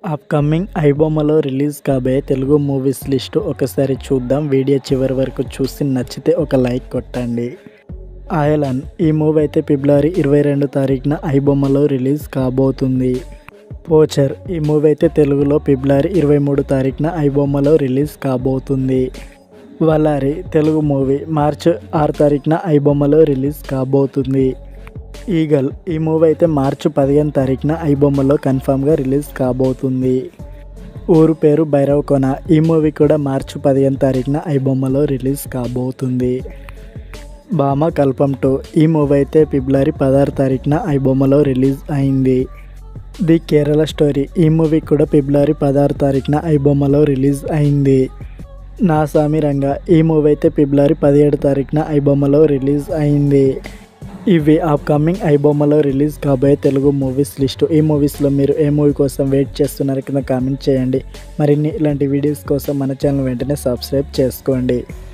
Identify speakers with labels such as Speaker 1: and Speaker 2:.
Speaker 1: upcoming ఐబొమ్మలో release కాబోయే Telugu movies list ఒకసారి చూద్దాం వీడియో చివరి వరకు చూసి నచ్చితే ఒక లైక్ కొట్టండి ఆయలన్ ఈ మూవీ అయితే ఫిబ్రవరి ఇరవై రెండు తారీఖున ఐబొమ్మలో రిలీజ్ కాబోతుంది పోచర్ ఈ మూవీ అయితే తెలుగులో ఫిబ్రవరి ఇరవై మూడు తారీఖున ఐబొమ్మలో రిలీజ్ కాబోతుంది వలారి తెలుగు మూవీ మార్చ్ ఆరు తారీఖున ఐబొమ్మలో రిలీజ్ కాబోతుంది ఈగల్ ఈ మూవీ అయితే మార్చి పదిహేను తారీఖున ఐబొమ్మలో కన్ఫామ్గా రిలీజ్ కాబోతుంది ఊరు పేరు భైరవ్ కొన ఈ మూవీ కూడా మార్చి పదిహేను తారీఖున ఐబొమ్మలో రిలీజ్ కాబోతుంది భామ కల్పం టూ ఈ మూవీ అయితే ఫిబ్రవరి పదహారు తారీఖున ఐబొమ్మలో రిలీజ్ అయింది ది కేరళ స్టోరీ ఈ మూవీ కూడా ఫిబ్రవరి పదహారు తారీఖున ఐబొమ్మలో రిలీజ్ అయింది నా సామి రంగా ఈ మూవీ అయితే ఫిబ్రవరి పదిహేడు తారీఖున ఐబొమ్మలో రిలీజ్ అయింది ఇవి అప్కమింగ్ ఐబొమ్మలో రిలీజ్ కాబోయే తెలుగు మూవీస్ లిస్టు ఈ మూవీస్లో మీరు ఏ మూవీ కోసం వెయిట్ చేస్తున్నారు కింద కామెంట్ చేయండి మరిన్ని ఇలాంటి వీడియోస్ కోసం మన ఛానల్ వెంటనే సబ్స్క్రైబ్ చేసుకోండి